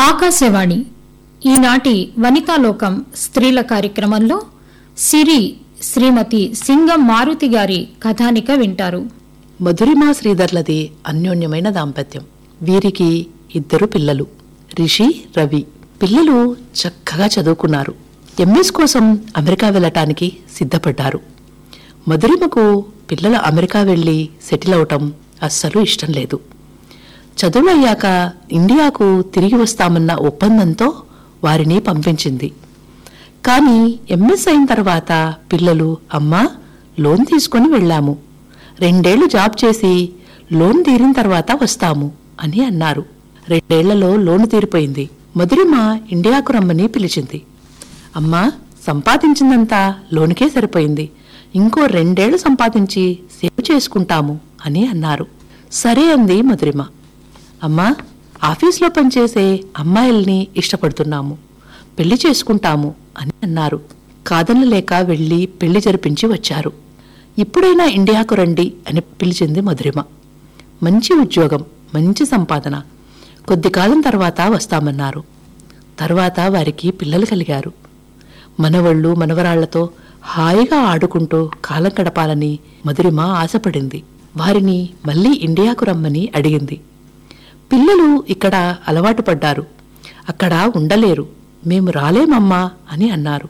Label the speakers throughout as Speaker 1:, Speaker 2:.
Speaker 1: ఆకాశవాణి ఈనాటి వనితాలోకం స్త్రీల కార్యక్రమంలో సిరి శ్రీమతి సింగం మారుతి గారి కథానిక వింటారు
Speaker 2: మధురిమా శ్రీధర్లది అన్యోన్యమైన దాంపత్యం వీరికి ఇద్దరు పిల్లలు రిషి రవి పిల్లలు చక్కగా చదువుకున్నారు ఎంఎస్ కోసం అమెరికా వెళ్ళటానికి సిద్ధపడ్డారు మధురిమకు పిల్లలు అమెరికా వెళ్ళి సెటిల్ అవటం అస్సలు ఇష్టం లేదు చదువు అయ్యాక ఇండియాకు తిరిగి వస్తామన్న ఒప్పందంతో వారిని పంపించింది కానీ ఎంఎస్ అయిన తర్వాత పిల్లలు అమ్మా లోన్ తీసుకొని వెళ్ళాము రెండేళ్లు జాబ్ చేసి లోన్ తీరిన తర్వాత వస్తాము అని అన్నారు రెండేళ్లలో లోన్ తీరిపోయింది మధురిమ ఇండియాకు రమ్మని పిలిచింది అమ్మా సంపాదించిందంతా లోనుకే సరిపోయింది ఇంకో రెండేళ్లు సంపాదించి సేవ్ చేసుకుంటాము అని అన్నారు సరే అంది మధురిమ అమ్మా ఆఫీస్లో పనిచేసే అమ్మాయిల్ని ఇష్టపడుతున్నాము పెళ్లి చేసుకుంటాము అని అన్నారు కాదనలేక వెళ్లి పెళ్లి జరిపించి వచ్చారు ఇప్పుడైనా ఇండియాకు రండి అని పిలిచింది మధురిమ మంచి ఉద్యోగం మంచి సంపాదన కొద్ది కాలం తర్వాత వస్తామన్నారు తర్వాత వారికి పిల్లలు కలిగారు మనవళ్ళు మనవరాళ్లతో హాయిగా ఆడుకుంటూ కాలం గడపాలని మధురిమ ఆశపడింది వారిని మళ్ళీ ఇండియాకు రమ్మని అడిగింది పిల్లలు ఇక్కడ అలవాటు పడ్డారు అక్కడ ఉండలేరు మేము రాలేమమ్మా అని అన్నారు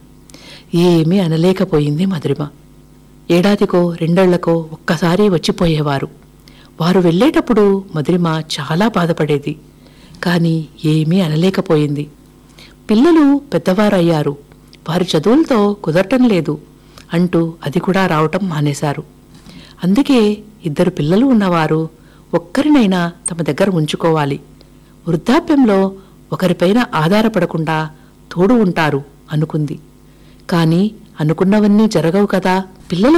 Speaker 2: ఏమీ అనలేకపోయింది మధురిమ ఏడాదికో రెండేళ్లకో ఒక్కసారి వచ్చిపోయేవారు వారు వెళ్ళేటప్పుడు మధురిమ చాలా బాధపడేది కానీ ఏమీ అనలేకపోయింది పిల్లలు పెద్దవారయ్యారు వారి చదువులతో కుదరటం లేదు అంటూ అది కూడా రావటం మానేశారు అందుకే ఇద్దరు పిల్లలు ఉన్నవారు ఒక్కరినైనా తమ దగ్గర ఉంచుకోవాలి వృద్ధాప్యంలో ఒకరిపైన ఆధారపడకుండా తోడు ఉంటారు అనుకుంది కానీ అనుకున్నవన్నీ జరగవు కదా పిల్లల